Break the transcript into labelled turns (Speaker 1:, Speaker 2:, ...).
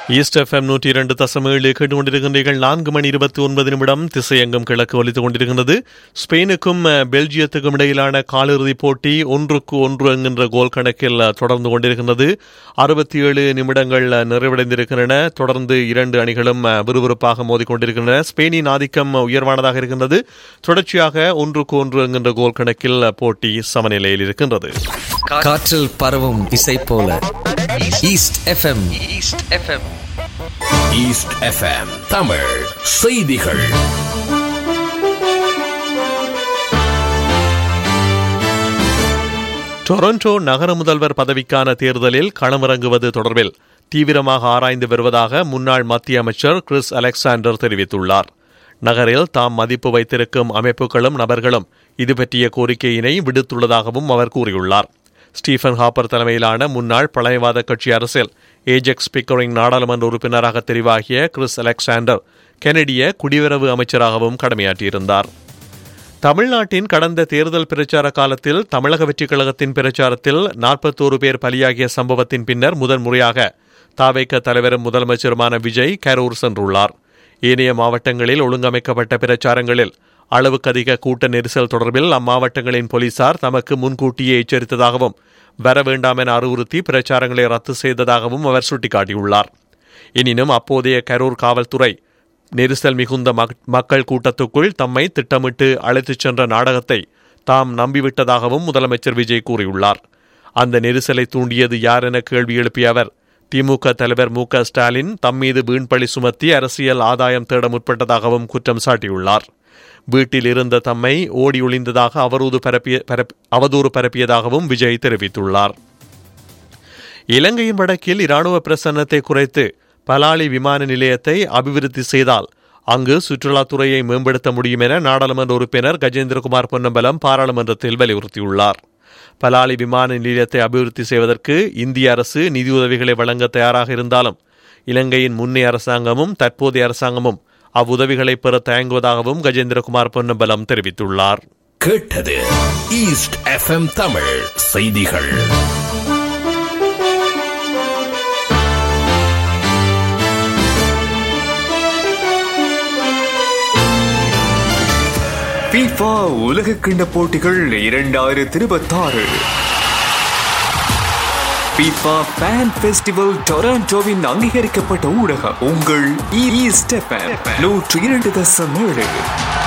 Speaker 1: east FM நூற்றி இரண்டு தசம் ஏழு கேட்டுக்கொண்டிருக்கின்றீர்கள் நான்கு மணி இருபத்தி ஒன்பது நிமிடம் திசையங்கம் கிழக்கு ஒலித்துக் கொண்டிருக்கின்றது ஸ்பெயினுக்கும் அஹ், பெல்ஜியத்துக்கும் இடையிலான காலிறுதிப் போட்டி ஒன்றுக்கு ஒன்று என்கின்ற கோல் கணக்கில் அஹ், தொடர்ந்து கொண்டிருக்கின்றது அறுபத்தி ஏழு நிமிடங்கள் அஹ், நிறைவடைந்திருக்கின்றன தொடர்ந்து இரண்டு அணிகளும் அஹ், விறுவிறுப்பாக மோதிக்கொண்டிருக்கின்றன ஸ்பெயினின் ஆதிக்கம் அஹ், உயர்வானதாக இருக்கின்றது தொடர்ச்சியாக ஒன்றுக்கு ஒன்று என்கின்ற கோல் கணக்கில் அஹ், போட்டி சமநிலையில் இருக்கின்றது
Speaker 2: காற்றில் பரவும் இசை போல East FM
Speaker 3: East FM
Speaker 4: East FM Tamil செய்திகள்
Speaker 1: டொரண்டோ நகர முதல்வர் பதவிக்கான தேர்தலில் களமிறங்குவது தொடர்பில் தீவிரமாக ஆராய்ந்து வருவதாக முன்னாள் மத்திய அமைச்சர் கிறிஸ் அலெக்சாண்டர் தெரிவித்துள்ளார் நகரில் தாம் மதிப்பு வைத்திருக்கும் அமைப்புகளும் நபர்களும் இது பற்றிய கோரிக்கையினை விடுத்துள்ளதாகவும் அவர் கூறியுள்ளார் ஸ்டீஃபன் ஹாப்பர் தலைமையிலான முன்னாள் பழையவாத கட்சி அரசில் ஏஜெக்ஸ் பிக்கரிங் நாடாளுமன்ற உறுப்பினராக தெரிவாகிய கிறிஸ் அலெக்சாண்டர் கெனடிய குடிவரவு அமைச்சராகவும் கடமையாற்றியிருந்தார் தமிழ்நாட்டின் கடந்த தேர்தல் பிரச்சார காலத்தில் தமிழக வெற்றிக் கழகத்தின் பிரச்சாரத்தில் நாற்பத்தோரு பேர் பலியாகிய சம்பவத்தின் பின்னர் முதன் முறையாக தாவேக்க தலைவரும் முதலமைச்சருமான விஜய் கரூர் சென்றுள்ளார் ஏனைய மாவட்டங்களில் ஒழுங்கமைக்கப்பட்ட பிரச்சாரங்களில் அளவுக்கு அதிக கூட்ட நெரிசல் தொடர்பில் அம்மாவட்டங்களின் போலீசார் தமக்கு முன்கூட்டியே எச்சரித்ததாகவும் வர வேண்டாம் என அறிவுறுத்தி பிரச்சாரங்களை ரத்து செய்ததாகவும் அவர் சுட்டிக்காட்டியுள்ளார் எனினும் அப்போதைய கரூர் காவல்துறை நெரிசல் மிகுந்த மக்- மக்கள் கூட்டத்துக்குள் தம்மை திட்டமிட்டு அழைத்துச் சென்ற நாடகத்தை தாம் நம்பிவிட்டதாகவும் முதலமைச்சர் விஜய் கூறியுள்ளார் அந்த நெரிசலை தூண்டியது யார் என கேள்வி எழுப்பிய அவர் திமுக தலைவர் மு க ஸ்டாலின் தம் மீது வீண்பழி சுமத்தி அரசியல் ஆதாயம் தேட முற்பட்டதாகவும் குற்றம் சாட்டியுள்ளார் வீட்டில் இருந்த தம்மை ஓடி ஒளிந்ததாக அவதூறு பரப்பிய பரப்ப- அவதூறு பரப்பியதாகவும் விஜய் தெரிவித்துள்ளார் இலங்கையின் வடக்கில் இராணுவ பிரசன்னத்தை குறைத்து பலாலி விமான நிலையத்தை அபிவிருத்தி செய்தால் அங்கு சுற்றுலாத்துறையை மேம்படுத்த முடியும் என நாடாளுமன்ற உறுப்பினர் கஜேந்திரகுமார் பொன்னம்பலம் பாராளுமன்றத்தில் வலியுறுத்தியுள்ளார் பலாலி விமான நிலையத்தை அபிவிருத்தி செய்வதற்கு இந்திய அரசு நிதியுதவிகளை வழங்க தயாராக இருந்தாலும் இலங்கையின் முன்னே அரசாங்கமும் தற்போதைய அரசாங்கமும் அவ்வுதவிகளை பெற தயங்குவதாகவும் கஜேந்திரகுமார் பொன்னம்பலம் தெரிவித்துள்ளார்
Speaker 4: கேட்டது ஈஸ்ட் எஃப்எம் தமிழ் செய்திகள்
Speaker 5: FIFA உலக கிண்ட போட்டிகள் இரண்டாயிரத்தி இருபத்தாறு FIFA ஃபேன் ஃபெஸ்டிவல் டொராண்டோவின் அங்கீகரிக்கப்பட்ட ஊடகம் உங்கள் ஈஸ்ட் எஃப்எம் நூற்று இரண்டு தசம் ஏழு